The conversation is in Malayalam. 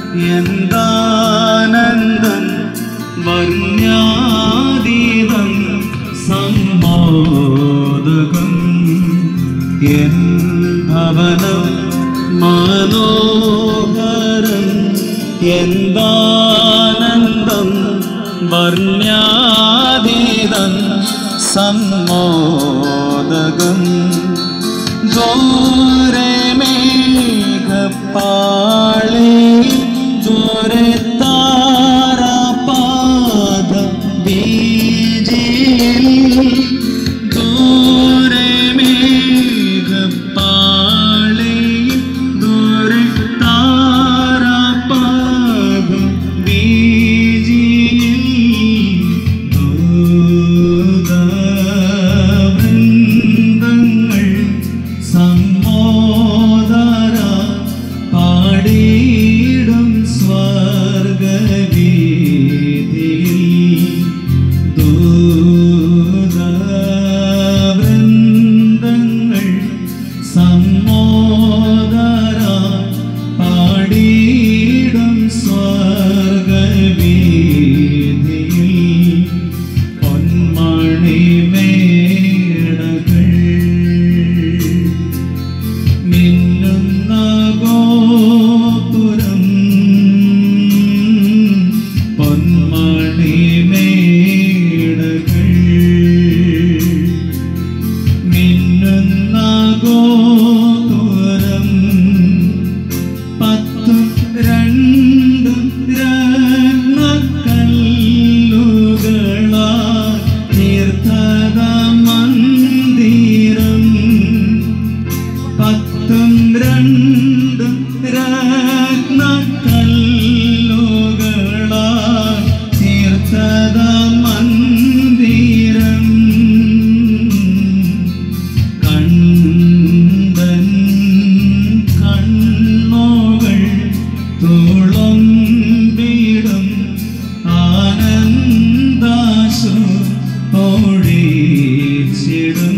എന്താനന്ദം വർണ്യാതീതം സമ്മോദകം എൻ ഭവനം മനോഹരം എന്താനന്ദം വർണ്യാതീതം സമ്മോദകം ദൂരെ മേഘപ്പാളി ദൂരെ താരപാദ ബീജിൽ ദൂരെ മേഘപ്പാളി ദൂരെ താരപാദ ബീജിൽ ദൂതവൃന്ദങ്ങൾ സമ്മോദര പാടിയിടും സ്വർഗവീതിയിൽ ദൂതവൃന്ദങ്ങൾ സമ്മോദര പാടിയിടും സ്വർഗവീതിയിൽ പൊന്മണിമേടകൾ മിന്നുന്ന ഗോപുരം പൊന്മണിമേടകൾ മിന്നുന്ന ഗോപുരം പത്തും രണ്ടും രത്നക്കല്ലുകളാൽ തീർത്ഥത മന്ദിരം പത്തും രണ്ടും രത്നക്കല്ലുകളാൽ തീർത്ഥത മന്ദിരം കണ്ടൻ കണ്ണോകൾ തുളുമ്പിടും ആനന്ദാശു ഒഴിച്ചിടും